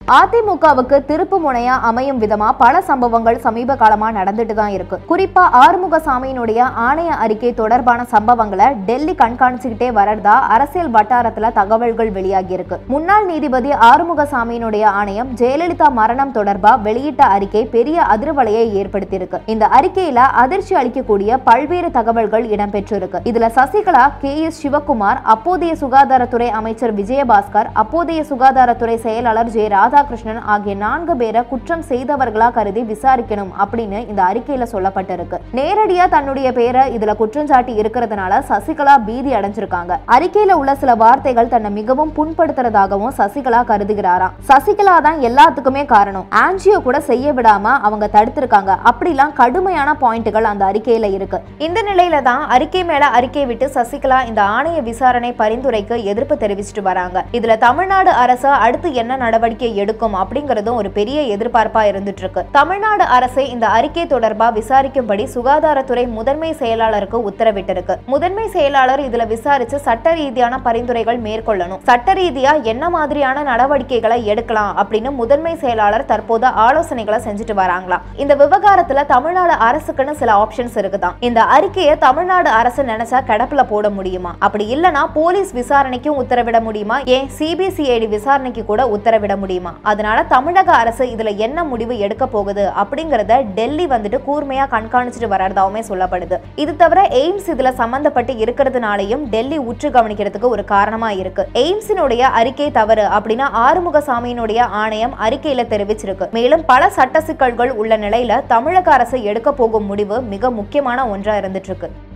அதிமுகவுக்கு திருப்பு முனையா அமையும் விதமா பல சம்பவங்கள் சமீப காலமா நடந்துட்டு தான் இருக்கு குறிப்பா ஆறுமுகசாமியினுடைய ஆணைய அறிக்கை தொடர்பான சம்பவங்களை டெல்லி கண்காணிச்சுக்கிட்டே வரதா அரசியல் வட்டாரத்துல தகவல்கள் வெளியாகி இருக்கு முன்னாள் நீதிபதி ஆறுமுகசாமியினுடைய ஆணையம் ஜெயலலிதா மரணம் தொடர்பா வெளியிட்ட அறிக்கை பெரிய அதிர்வலையை ஏற்படுத்தியிருக்கு இந்த அறிக்கையில அதிர்ச்சி அளிக்கக்கூடிய பல்வேறு தகவல்கள் இடம்பெற்றிருக்கு இதுல சசிகலா கே எஸ் சிவகுமார் அப்போதைய சுகாதாரத்துறை அமைச்சர் விஜயபாஸ்கர் அப்போதைய சுகாதாரத்துறை செயலாளர் ஜெய ராதாகிருஷ்ணன் ஆகிய நான்கு பேரை குற்றம் செய்தவர்களா கருதி விசாரிக்கணும் அப்படின்னு இந்த அறிக்கையில சொல்லப்பட்டிருக்கு நேரடியா தன்னுடைய பேரை இதுல குற்றஞ்சாட்டி இருக்கிறதுனால சசிகலா பீதி அடைஞ்சிருக்காங்க அறிக்கையில உள்ள சில வார்த்தைகள் தன்னை மிகவும் புண்படுத்துறதாகவும் சசிகலா கருதுகிறாராம் சசிகலா தான் எல்லாத்துக்குமே காரணம் ஆன்ஜியோ கூட செய்ய விடாம அவங்க தடுத்திருக்காங்க அப்படிலாம் கடுமையான பாயிண்ட்டுகள் அந்த அறிக்கையில இருக்கு இந்த நிலையில தான் அறிக்கை மேல அறிக்கை விட்டு சசிகலா இந்த ஆணைய விசாரணை பரிந்துரைக்கு எதிர்ப்பு தெரிவிச்சிட்டு வராங்க இதுல தமிழ்நாடு அரசு அடுத்து என்ன நடவடிக்கை எடுக்கும் அப்படிங்கறதும் ஒரு பெரிய எதிர்பார்ப்பா இருந்துட்டு இருக்கு தமிழ்நாடு அரசு இந்த அறிக்கை தொடர்பா விசாரிக்கும்படி சுகாதாரத்துறை முதன்மை செயலாளருக்கு உத்தரவிட்டிருக்கு முதன்மை செயலாளர் இதுல விசாரிச்சு சட்ட ரீதியான பரிந்துரைகள் மேற்கொள்ளணும் சட்ட ரீதியா என்ன மாதிரியான நடவடிக்கைகளை எடுக்கலாம் அப்படின்னு முதன்மை செயலாளர் தற்போது ஆலோசனைகளை செஞ்சுட்டு வராங்களாம் இந்த விவகாரத்துல தமிழ்நாடு அரசுக்குன்னு சில ஆப்ஷன்ஸ் இருக்குதாம் இந்த அறிக்கையை தமிழ்நாடு அரசு நினைச்சா கிடப்புல போட முடியுமா அப்படி இல்லனா போலீஸ் விசாரணைக்கும் உத்தரவிட முடியுமா ஏன் சிபிசிஐடி விசாரணைக்கு கூட உத்தரவிட முடியுமா அதனால தமிழக அரசு இதுல என்ன முடிவு எடுக்க போகுது அப்படிங்கறத டெல்லி வந்துட்டு கூர்மையா கண்காணிச்சுட்டு வர்றதாவுமே சொல்லப்படுது இது தவிர எய்ம்ஸ் இதுல சம்பந்தப்பட்டு இருக்கிறதுனாலையும் டெல்லி உற்று கவனிக்கிறதுக்கு ஒரு காரணமா இருக்கு எய்ம்ஸினுடைய அறிக்கை தவறு அப்படின்னா ஆறுமுகசாமியினுடைய ஆணையம் அறிக்கையில தெரிவிச்சிருக்கு மேலும் பல சட்ட சிக்கல்கள் உள்ள நிலையில தமிழக அரசு எடுக்க போகும் முடிவு மிக முக்கியமான ஒன்றா இருந்துட்டு இருக்கு